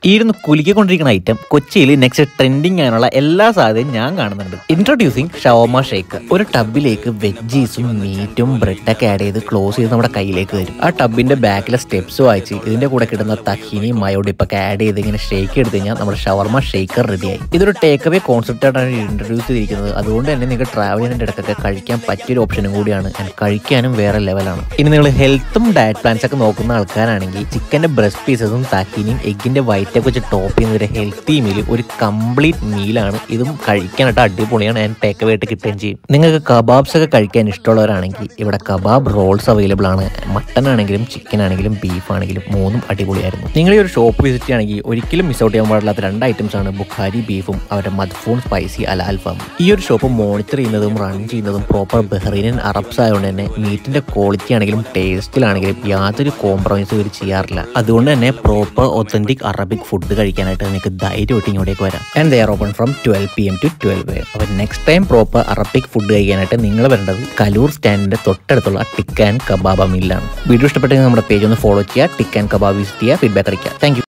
ഈ ഇരുന്ന് കുലുക്കിക്കൊണ്ടിരിക്കുന്ന ഐറ്റം കൊച്ചിയിൽ നെക്സ്റ്റ് ട്രെൻഡിങ് ആകാനുള്ള എല്ലാ സാധ്യതയും ഞാൻ കാണുന്നുണ്ട് ഇൻട്രൊഡ്യൂസിങ് ഷവർമ ഷേക്ക് ഒരു ടബിലേക്ക് വെജീസും മീറ്റും ബ്രെഡൊക്കെ ആഡ് ചെയ്ത് ക്ലോസ് ചെയ്ത് നമ്മുടെ കയ്യിലേക്ക് വരും ആ ടബിന്റെ ബാക്കിലെ സ്റ്റെപ്സ് വായിച്ച് ഇതിന്റെ കൂടെ കിട്ടുന്ന തഹിനി മയോഡിപ്പൊക്കെ ആഡ് ചെയ്ത് ഇങ്ങനെ ഷേക്ക് എടുത്തു കഴിഞ്ഞാൽ നമ്മുടെ ഷവർമ ഷേക്കർ റെഡിയായി ഇതൊരു ടേക്ക് അവേ കോൺസെപ്റ്റ് ആയിട്ടാണ് ഇൻട്രൊഡ്യൂസ് ചെയ്തിരിക്കുന്നത് അതുകൊണ്ട് തന്നെ നിങ്ങൾക്ക് ട്രാവൽ ചെയ്യുന്നതിന്റെ ഇടയ്ക്കൊക്കെ കഴിക്കാൻ പറ്റിയൊരു ഓപ്ഷനും കൂടിയാണ് and കഴിക്കാനും വേറെ ലെവലാണ് ഇനി നിങ്ങൾ ഹെൽത്തും ഡയറ്റ് പ്ലാൻസ് ഒക്കെ നോക്കുന്ന ആൾക്കാരാണെങ്കിൽ ചിക്കന്റെ ബ്രസ്റ്റ് പീസസും താക്കിനിയും എഗിന്റെ വൈറ്റൊക്കെ വെച്ച് ടോപ്പ് ചെയ്യുന്ന ഒരു ഹെൽത്തി മീൽ ഒരു കംപ്ലീറ്റ് മീലാണ് ഇതും കഴിക്കാനായിട്ട് അടിപൊളിയാണ് ആൻഡ് ടേക്ക് അവേ ആയിട്ട് കിട്ടുകയും ചെയ്യും നിങ്ങൾക്ക് കബാബ്സ് ഒക്കെ കഴിക്കാൻ ഇഷ്ടമുള്ളവരാണെങ്കിൽ ഇവിടെ കബാബ് റോൾസ് അവൈലബിൾ ആണ് മട്ടൺ ആണെങ്കിലും ചിക്കൻ ആണെങ്കിലും ബീഫ് ആണെങ്കിലും മൂന്നും അടിപൊളിയായിരുന്നു നിങ്ങൾ ഈ ഒരു ഷോപ്പ് വിസിറ്റ് ചെയ്യുകയാണെങ്കിൽ ഒരിക്കലും മിസ് ഔട്ട് ചെയ്യാൻ പാടില്ലാത്ത രണ്ട് ഐറ്റംസ് ആണ് ബുഖാരി ബീഫും അവരുടെ മദ്ഫൂൺ സ്പൈസി അല അൽഫാം ഈ ഒരു ഷോപ്പ് മോണിറ്റർ ചെയ്യുന്നതും റൺ ചെയ്യുന്നതും പ്രോപ്പർ ബഹ്റൈനൻ അറബ്സ് ആയതുകൊണ്ട് തന്നെ മീറ്റിന്റെ ക്വാളിറ്റി ആണെങ്കിലും ടേസ്റ്റിലാണെങ്കിലും യാതൊരു കോംപ്രമൈസും ഇവർ ചെയ്യാറില്ല അതുകൊണ്ട് തന്നെ പ്രോപ്പർ ഒത്തന്റിക് അറബിക് ഫുഡ് കഴിക്കാനായിട്ട് നിങ്ങൾക്ക് ധൈര്യമായിട്ട് ഇങ്ങോട്ടേക്ക് വരാം and they are open from twelve P M to twelve M അപ്പോൾ next time proper Arabic food കഴിക്കാനായിട്ട് നിങ്ങൾ വരേണ്ടത് കലൂർ സ്റ്റാൻഡിന്റെ തൊട്ടടുത്തുള്ള ടിക്ക് ആൻഡ് കബാബ മില്ലാണ് വീഡിയോ ഇഷ്ടപ്പെട്ടെങ്കിൽ നമ്മുടെ പേജ് ഒന്ന് ഫോളോ ചെയ്യുക ടിക്ക് ആൻഡ് കബാബ് വിസിറ്റ് ചെയ്യുക ഫീഡ്ബാക്ക് അറിയിക്കുക താങ്ക്